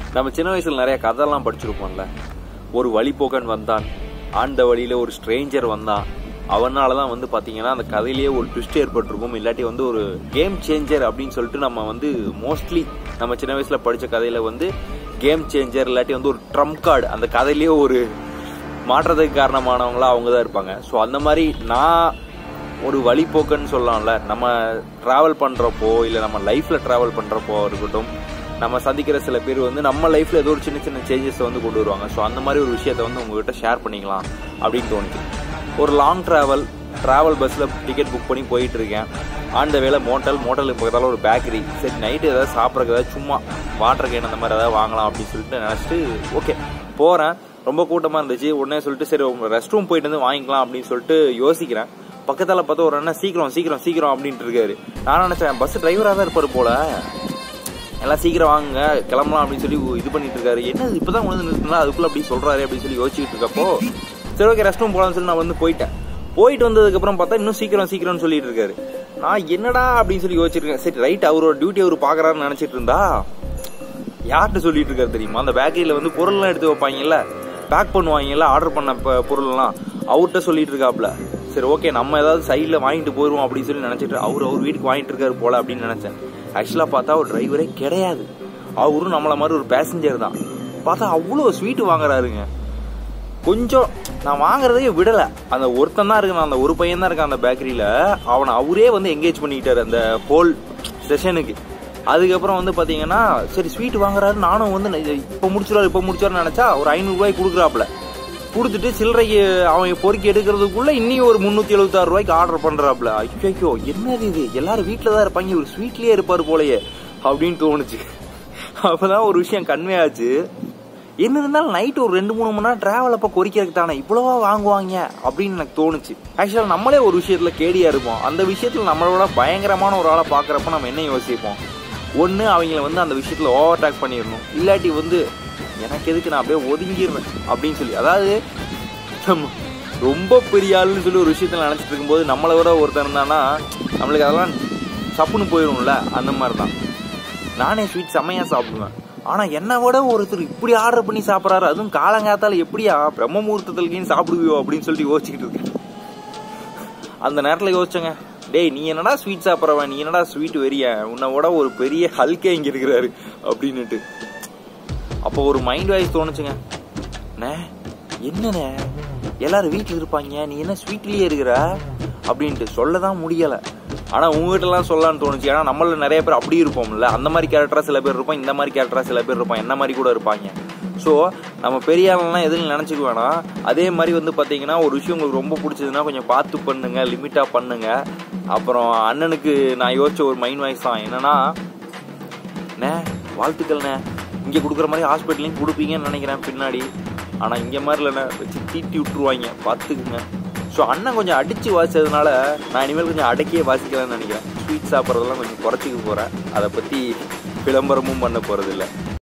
நம்ம சின்ன வயசுல நிறைய கதைலாம் படிச்சிருப்போம்ல ஒரு வழிபோக்கன் வந்தான் ஆண்ட வழியில ஒரு ஸ்ட்ரேஞ்சர் வந்தான் அவனால தான் வந்து பாத்தீங்கன்னா அந்த கதையிலேயே ஒரு ட்விஸ்ட் ஏற்பட்டிருக்கும் இல்லாட்டி வந்து ஒரு கேம் சேஞ்சர் அப்படின்னு சொல்லிட்டு நம்ம வந்து மோஸ்ட்லி நம்ம சின்ன வயசுல படிச்ச கதையில வந்து கேம் சேஞ்சர் இல்லாட்டி வந்து ஒரு ட்ரம் கார்டு அந்த கதையிலேயே ஒரு மாற்றத்துக்கு காரணமானவங்களா அவங்க தான் இருப்பாங்க ஸோ அந்த மாதிரி நான் ஒரு வழிபோக்குன்னு சொல்லலாம்ல நம்ம டிராவல் பண்றப்போ இல்லை நம்ம லைஃப்ல டிராவல் பண்றப்போ இருக்கட்டும் நம்ம சந்திக்கிற சில பேர் வந்து நம்ம லைஃப்ல ஏதோ ஒரு சின்ன சின்ன சேஞ்சஸ் வந்து கொண்டு வருவாங்க ஸோ அந்த மாதிரி ஒரு விஷயத்த வந்து உங்ககிட்ட ஷேர் பண்ணிக்கலாம் அப்படின்னு தோணுச்சு ஒரு லாங் டிராவல் டிராவல் பஸ்ஸில் டிக்கெட் புக் பண்ணி போயிட்டு இருக்கேன் ஆண்ட வேலை மோட்டல் மோட்டலுக்கு பக்கத்தால் ஒரு பேக்கரி சரி நைட்டு ஏதாவது சாப்பிட்றதுக்கு ஏதாவது சும்மா வாட்டர் கேன் அந்த மாதிரி ஏதாவது வாங்கலாம் அப்படின்னு சொல்லிட்டு நினச்சிட்டு ஓகே போகிறேன் ரொம்ப கூட்டமாக இருந்துச்சு உடனே சொல்லிட்டு சரி உங்க ரெஸ்ட் ரூம் போயிட்டு வந்து வாங்கிக்கலாம் அப்படின்னு சொல்லிட்டு யோசிக்கிறேன் பக்கத்தால் பார்த்தா ஒரு அண்ணன் சீக்கிரம் சீக்கிரம் சீக்கிரம் அப்படின்ட்டு இருக்காரு நான் நினச்சேன் பஸ் டிரைவராக தான் இருப்பார் போல எல்லாம் சீக்கிரம் வாங்குங்க கிளம்பலாம் அப்படின்னு சொல்லி இது பண்ணிட்டு இருக்காரு என்ன இப்பதான் கொண்டு வந்து நிறுத்தினா அதுக்குள்ள அப்படி சொல்றாரு அப்படின்னு சொல்லி யோசிச்சுட்டு இருக்கப்போ சரி ஓகே ரெஸ்ட் ரூம் போலாம்னு சொல்லி நான் வந்து போயிட்டேன் போயிட்டு வந்ததுக்கு அப்புறம் பார்த்தா இன்னும் சீக்கிரம் சீக்கிரம்னு சொல்லிட்டு இருக்காரு நான் என்னடா அப்படின்னு சொல்லி யோசிச்சிருக்கேன் சரி ரைட் அவரோட டியூட்டி அவர் பாக்குறாருன்னு நினைச்சிட்டு இருந்தா யார்கிட்ட சொல்லிட்டு இருக்காரு தெரியுமா அந்த பேக்கரியில வந்து பொருள்லாம் எடுத்து வைப்பாங்கல்ல பேக் பண்ணுவாங்கல்ல ஆர்டர் பண்ண ப- பொருள்லாம் அவர்கிட்ட சொல்லிட்டு இருக்காப்ல சரி ஓகே நம்ம ஏதாவது சைடில் வாங்கிட்டு போயிடுவோம் அப்படின்னு சொல்லி நினைச்சிட்டு அவர் அவர் வீட்டுக்கு வாங்கிட்டு இருக்காரு போல அப்படின்னு நினைச்சேன் ஆக்சுவலாக பார்த்தா அவர் டிரைவரே கிடையாது அவரும் நம்மள மாதிரி ஒரு பேசஞ்சர் தான் பார்த்தா அவ்வளோ ஸ்வீட் வாங்குறாருங்க கொஞ்சம் நான் வாங்குறதையே விடல அந்த ஒருத்தன் தான் இருக்கான் அந்த ஒரு பையன் தான் இருக்கான் அந்த பேக்கரியில அவனை அவரே வந்து என்கேஜ் பண்ணிக்கிட்டாரு அந்த ஹோல் செஷனுக்கு அதுக்கப்புறம் வந்து பாத்தீங்கன்னா சரி ஸ்வீட் வாங்குறாரு நானும் வந்து நெ- இப்ப முடிச்சிருவாரு இப்ப முடிச்சிருவாருன்னு நினைச்சா ஒரு ஐநூறு ரூபாய் கொடுக்குறாப்ல கொடுத்துட்டு சில்லறைக்கு அவன் பொறுக்கி எடுக்கிறதுக்குள்ள இன்னும் ஒரு முந்நூத்தி எழுபத்தாறு ரூபாய்க்கு ஆர்டர் பண்றாப்ல ஐயோ என்னது இது எல்லாரும் வீட்டில தான் இருப்பாங்க ஒரு ஸ்வீட்லயே இருப்பாரு போலயே அப்படின்னு தோணுச்சு அப்பதான் ஒரு விஷயம் கன்வே ஆச்சு என்ன இருந்தாலும் நைட் ஒரு ரெண்டு மூணு மணி நேரம் டிராவல் அப்ப குறிக்கிறதுக்கு தானே இவ்வளவா வாங்குவாங்க அப்படின்னு எனக்கு தோணுச்சு ஆக்சுவலா நம்மளே ஒரு விஷயத்துல கேடியா இருப்போம் அந்த விஷயத்துல நம்மளோட பயங்கரமான ஒரு ஆளை பாக்குறப்ப நம்ம என்ன யோசிப்போம் ஒண்ணு அவங்கள வந்து அந்த விஷயத்துல ஓவர் டேக் பண்ணிடணும் இல்லாட்டி வந்து எனக்கு எதுக்கு நான் அப்படியே ஒதுங்கிடுறேன் அப்படின்னு சொல்லி அதாவது நம்ம ரொம்ப பெரிய ஆளுன்னு சொல்லி ஒரு விஷயத்துல நினைச்சிட்டு இருக்கும்போது நம்மளை விட ஒருத்தன் இருந்தானா நம்மளுக்கு அதெல்லாம் சப்புன்னு போயிடும்ல அந்த மாதிரி தான் நானே ஸ்வீட் செம்மையா சாப்பிடுவேன் ஆனா என்னை விட ஒருத்தர் இப்படி ஆர்டர் பண்ணி சாப்பிட்றாரு அதுவும் காலங்காத்தால எப்படியா பிரம்ம முகூர்த்தத்துலன்னு சாப்பிடுவியோ அப்படின்னு சொல்லிட்டு யோசிச்சுக்கிட்டு இருக்கேன் அந்த நேரத்துல யோசிச்சேங்க டேய் நீ என்னடா ஸ்வீட் சாப்பிட்றவன் நீ என்னடா ஸ்வீட் வெறிய உன்னை விட ஒரு பெரிய ஹல்கே இங்க இருக்கிறாரு அப்படின்னுட்டு அப்போ ஒரு மைண்ட் வாய்ஸ் தோணுச்சுங்க அண்ணே என்னண்ணே எல்லாரும் வீட்டில் இருப்பாங்க நீ என்ன ஸ்வீட்லயே இருக்கிற அப்படின்ட்டு சொல்ல தான் முடியல ஆனா உங்ககிட்ட எல்லாம் சொல்லலாம்னு தோணுச்சு ஏன்னா நம்மள நிறைய பேர் அப்படி இருப்போம்ல அந்த மாதிரி கேரக்டரா சில பேர் இருப்போம் இந்த மாதிரி கேரக்டரா சில பேர் இருப்பான் என்ன மாதிரி கூட இருப்பாங்க ஸோ நம்ம பெரிய ஆளெல்லாம் எதுவும் நினைச்சுக்க வேணாம் அதே மாதிரி வந்து பாத்தீங்கன்னா ஒரு விஷயம் உங்களுக்கு ரொம்ப பிடிச்சதுன்னா கொஞ்சம் பார்த்து பண்ணுங்க லிமிட்டா பண்ணுங்க அப்புறம் அண்ணனுக்கு நான் யோசிச்ச ஒரு மைண்ட் வாய்ஸ் தான் என்னன்னா அண்ணே வாழ்த்துக்கள்ண்ணே இங்கே கொடுக்குற மாதிரி ஹாஸ்பிட்டலையும் கொடுப்பீங்கன்னு நினைக்கிறேன் பின்னாடி ஆனால் இங்கே மாதிரி இல்லைண்ணே வச்சு தீட்டி விட்டுருவாங்க பார்த்துக்குங்க ஸோ அண்ணன் கொஞ்சம் அடித்து வாசிச்சதுனால நான் இனிமேல் கொஞ்சம் அடக்கியே வாசிக்கலாம்னு நினைக்கிறேன் ஸ்வீட் சாப்பிட்றதெல்லாம் கொஞ்சம் குறைச்சிக்க போகிறேன் அதை பற்றி விளம்பரமும் பண்ண போகிறதில்ல